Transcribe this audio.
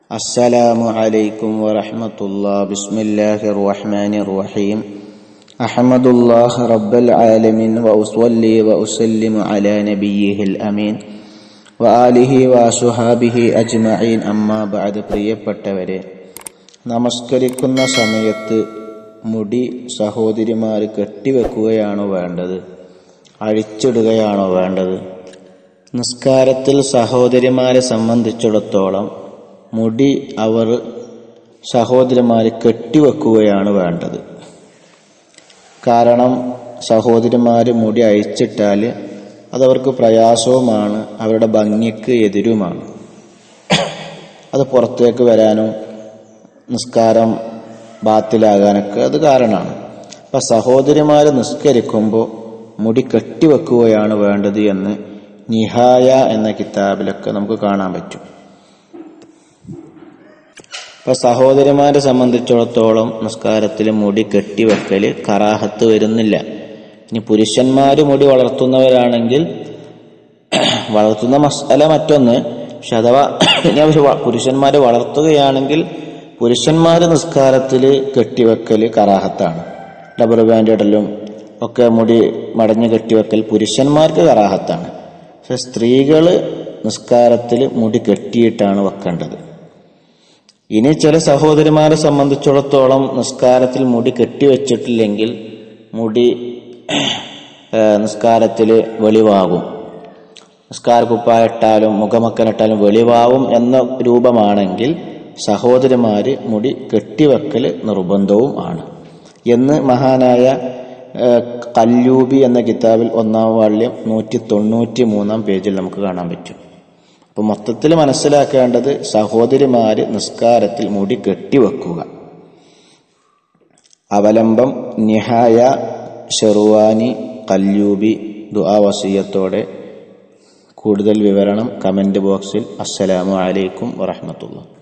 السلام عليكم ورحمة الله بسم الله الرحمن الرحيم أحمد الله رب العالمين وأصلي وأسلم على نبيه الأمين وآله وصحابه أجمعين أما بعد പ്രിയപ്പെട്ടവരെ നമസ്കരിക്കുന്ന സമയത്ത് മുടി സഹോദരിമാർ കെട്ടിവെക്കുകയാണോ വേണ്ടത് അഴിച്ചിടുകയാണോ വേണ്ടത് നിസ്കാരത്തിൽ സഹോദരിമാരെ സംബന്ധിച്ചിടത്തോളം മുടി അവർ സഹോദരിമാർ കെട്ടിവെക്കുകയാണ് വേണ്ടത് കാരണം സഹോദരിമാർ മുടി അഴിച്ചിട്ടാൽ അതവർക്ക് പ്രയാസവുമാണ് അവരുടെ ഭംഗിക്ക് എതിരുമാണ് അത് പുറത്തേക്ക് വരാനും നിസ്കാരം ബാത്തിലാകാനൊക്കെ അത് കാരണമാണ് അപ്പം സഹോദരിമാർ നിസ്കരിക്കുമ്പോൾ മുടി കെട്ടിവെക്കുകയാണ് വേണ്ടത് എന്ന് നിഹായ എന്ന കിതാബിലൊക്കെ നമുക്ക് കാണാൻ പറ്റും ഇപ്പൊ സഹോദരിമാരെ സംബന്ധിച്ചിടത്തോളം നിസ്കാരത്തിൽ മുടി കെട്ടിവെക്കൽ കറാഹത്ത് വരുന്നില്ല ഇനി പുരുഷന്മാര് മുടി വളർത്തുന്നവരാണെങ്കിൽ വളർത്തുന്ന മസാല മറ്റൊന്ന് പക്ഷെ അഥവാ ഇനി അവർ പുരുഷന്മാര് വളർത്തുകയാണെങ്കിൽ പുരുഷന്മാര് നിസ്കാരത്തിൽ കെട്ടിവെക്കൽ കറാഹത്താണ് ഡബർ ബാൻഡ് ഇടലും ഒക്കെ മുടി മടഞ്ഞു കെട്ടിവെക്കൽ പുരുഷന്മാർക്ക് കറാഹത്താണ് പക്ഷെ സ്ത്രീകള് നിസ്കാരത്തിൽ മുടി കെട്ടിയിട്ടാണ് വെക്കേണ്ടത് ഇനി ചില സഹോദരിമാരെ സംബന്ധിച്ചിടത്തോളം നിസ്കാരത്തിൽ മുടി കെട്ടിവെച്ചിട്ടില്ലെങ്കിൽ മുടി നിസ്കാരത്തിൽ വെളിവാകും നിസ്കാര കുപ്പായിട്ടാലും മുഖമക്കനിട്ടാലും വെളിവാവും എന്ന രൂപമാണെങ്കിൽ സഹോദരിമാര് മുടി കെട്ടിവെക്കൽ നിർബന്ധവും ആണ് എന്ന് മഹാനായ കല്ലൂബി എന്ന കിതാബിൽ ഒന്നാം വാള്യം നൂറ്റി തൊണ്ണൂറ്റി മൂന്നാം പേജിൽ നമുക്ക് കാണാൻ പറ്റും അപ്പൊ മൊത്തത്തിൽ മനസ്സിലാക്കേണ്ടത് സഹോദരിമാര് നിസ്കാരത്തിൽ മുടി കെട്ടിവെക്കുക അവലംബം നിഹായ ഷെറുവാനി കല്യൂബി ദുആവസീയത്തോടെ കൂടുതൽ വിവരണം കമന്റ് ബോക്സിൽ അസ്സലാമു അലൈക്കും വറഹമത്തുള്ള